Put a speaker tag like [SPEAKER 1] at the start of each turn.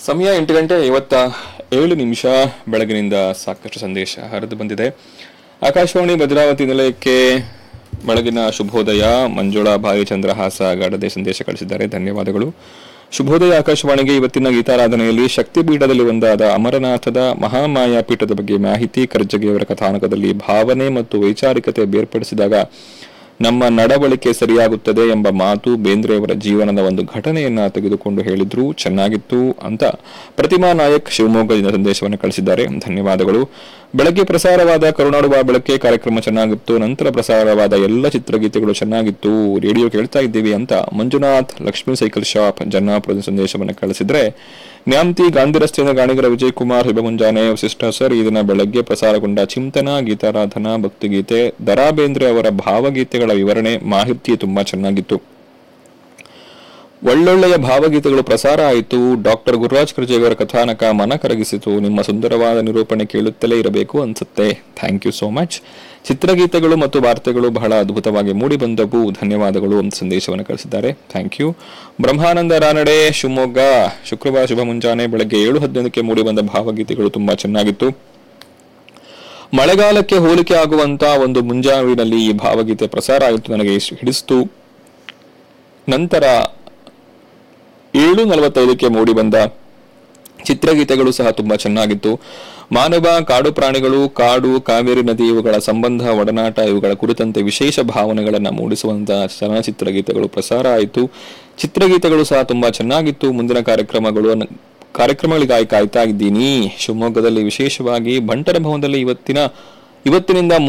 [SPEAKER 1] ಸಮಯ ಎಂಟು ಗಂಟೆ ಐವತ್ತ ಏಳು ನಿಮಿಷ ಬೆಳಗಿನಿಂದ ಸಾಕಷ್ಟು ಸಂದೇಶ ಹರಿದು ಬಂದಿದೆ ಆಕಾಶವಾಣಿ ಭದ್ರಾವತಿ ನಿಲಯಕ್ಕೆ ಬೆಳಗಿನ ಶುಭೋದಯ ಮಂಜುಳಾ ಭಾಯಿ ಚಂದ್ರಹಾಸ ಗಾಢದೆ ಸಂದೇಶ ಕಳಿಸಿದ್ದಾರೆ ಧನ್ಯವಾದಗಳು ಶುಭೋದಯ ಆಕಾಶವಾಣಿಗೆ ಇವತ್ತಿನ ಗೀತಾರಾಧನೆಯಲ್ಲಿ ಶಕ್ತಿಪೀಠದಲ್ಲಿ ಒಂದಾದ ಅಮರನಾಥದ ಮಹಾಮಾಯಾ ಪೀಠದ ಬಗ್ಗೆ ಮಾಹಿತಿ ಕರ್ಜಗಿಯವರ ಕಥಾನಕದಲ್ಲಿ ಭಾವನೆ ಮತ್ತು ವೈಚಾರಿಕತೆ ಬೇರ್ಪಡಿಸಿದಾಗ ನಮ್ಮ ನಡವಳಿಕೆ ಸರಿಯಾಗುತ್ತದೆ ಎಂಬ ಮಾತು ಬೇಂದ್ರೆಯವರ ಜೀವನದ ಒಂದು ಘಟನೆಯನ್ನ ತೆಗೆದುಕೊಂಡು ಹೇಳಿದ್ರು ಚೆನ್ನಾಗಿತ್ತು ಅಂತ ಪ್ರತಿಮಾ ನಾಯಕ್ ಶಿವಮೊಗ್ಗದಿಂದ ಸಂದೇಶವನ್ನು ಕಳಿಸಿದ್ದಾರೆ ಧನ್ಯವಾದಗಳು ಬೆಳಗ್ಗೆ ಪ್ರಸಾರವಾದ ಕರುನಾಡು ಬಾ ಬೆಳಗ್ಗೆ ಕಾರ್ಯಕ್ರಮ ಚೆನ್ನಾಗಿತ್ತು ನಂತರ ಪ್ರಸಾರವಾದ ಎಲ್ಲ ಚಿತ್ರಗೀತೆಗಳು ಚೆನ್ನಾಗಿತ್ತು ರೇಡಿಯೋ ಕೇಳ್ತಾ ಇದ್ದೀವಿ ಅಂತ ಮಂಜುನಾಥ್ ಲಕ್ಷ್ಮೀ ಸೈಕಲ್ ಶಾಪ್ ಜನ್ನಾಪುರದ ಸಂದೇಶವನ್ನು ಕಳಿಸಿದ್ರೆ ನ್ಯಾಮ್ತಿ ಗಾಂಧಿ ರಸ್ತೆಯಿಂದ ಗಾಣಿಗರ ವಿಜಯ್ ಕುಮಾರ್ ಶುಭ ಮುಂಜಾನೆ ವಸಿಷ್ಠ ಸರ್ ಈ ದಿನ ಬೆಳಗ್ಗೆ ಪ್ರಸಾರಗೊಂಡ ಚಿಂತನ ಗೀತಾರಾಧನಾ ಭಕ್ತಿಗೀತೆ ದರಾ ಬೇಂದ್ರೆ ಅವರ ಭಾವಗೀತೆಗಳ ವಿವರಣೆ ಮಾಹಿತಿ ತುಂಬಾ ಚೆನ್ನಾಗಿತ್ತು ಒಳ್ಳೊಳ್ಳೆಯ ಭಾವಗೀತೆಗಳು ಪ್ರಸಾರ ಆಯಿತು ಡಾಕ್ಟರ್ ಗುರುರಾಜ್ ಕರ್ಜೆಯವರ ಕಥಾನಕ ಮನ ಕರಗಿಸಿತು ನಿಮ್ಮ ಸುಂದರವಾದ ನಿರೂಪಣೆ ಕೇಳುತ್ತಲೇ ಇರಬೇಕು ಅನ್ಸುತ್ತೆ ಥ್ಯಾಂಕ್ ಯು ಸೋ ಮಚ್ ಚಿತ್ರಗೀತೆಗಳು ಮತ್ತು ವಾರ್ತೆಗಳು ಬಹಳ ಅದ್ಭುತವಾಗಿ ಮೂಡಿ ಬಂದವು ಧನ್ಯವಾದಗಳು ಅಂತ ಸಂದೇಶವನ್ನು ಕಳಿಸಿದ್ದಾರೆ ಥ್ಯಾಂಕ್ ಯು ಬ್ರಹ್ಮಾನಂದ ರಾನಡೆ ಶಿವಮೊಗ್ಗ ಶುಕ್ರವಾರ ಶುಭ ಮುಂಜಾನೆ ಬೆಳಗ್ಗೆ ಏಳು ಹದಿನೈದಕ್ಕೆ ಮೂಡಿ ಬಂದ ಭಾವಗೀತೆಗಳು ತುಂಬಾ ಚೆನ್ನಾಗಿತ್ತು ಮಳೆಗಾಲಕ್ಕೆ ಹೋಲಿಕೆ ಆಗುವಂತ ಒಂದು ಮುಂಜಾವಿನಲ್ಲಿ ಈ ಭಾವಗೀತೆ ಪ್ರಸಾರ ಆಯಿತು ನನಗೆ ಇಷ್ಟು ಹಿಡಿಸ್ತು ನಂತರ ಏಳು ನಲವತ್ತೈದಕ್ಕೆ ಮೂಡಿ ಬಂದ ಚಿತ್ರಗೀತೆಗಳು ಸಹ ತುಂಬಾ ಚೆನ್ನಾಗಿತ್ತು ಮಾನವ ಕಾಡು ಪ್ರಾಣಿಗಳು ಕಾಡು ಕಾವೇರಿ ನದಿ ಇವುಗಳ ಸಂಬಂಧ ಒಡನಾಟ ಇವುಗಳ ಕುರಿತಂತೆ ವಿಶೇಷ ಭಾವನೆಗಳನ್ನು ಮೂಡಿಸುವಂತಹ ಚಲನಚಿತ್ರ ಗೀತೆಗಳು ಪ್ರಸಾರ ಆಯಿತು ಚಿತ್ರಗೀತೆಗಳು ಸಹ ತುಂಬಾ ಚೆನ್ನಾಗಿತ್ತು ಮುಂದಿನ ಕಾರ್ಯಕ್ರಮಗಳು ನ- ಕಾರ್ಯಕ್ರಮಗಳಿಗಾಗಿ ಕಾಯ್ತಾ ಇದ್ದೀನಿ ಶಿವಮೊಗ್ಗದಲ್ಲಿ ವಿಶೇಷವಾಗಿ ಬಂಟರ ಭವನದಲ್ಲಿ ಇವತ್ತಿನ ಇವತ್ತಿನಿಂದ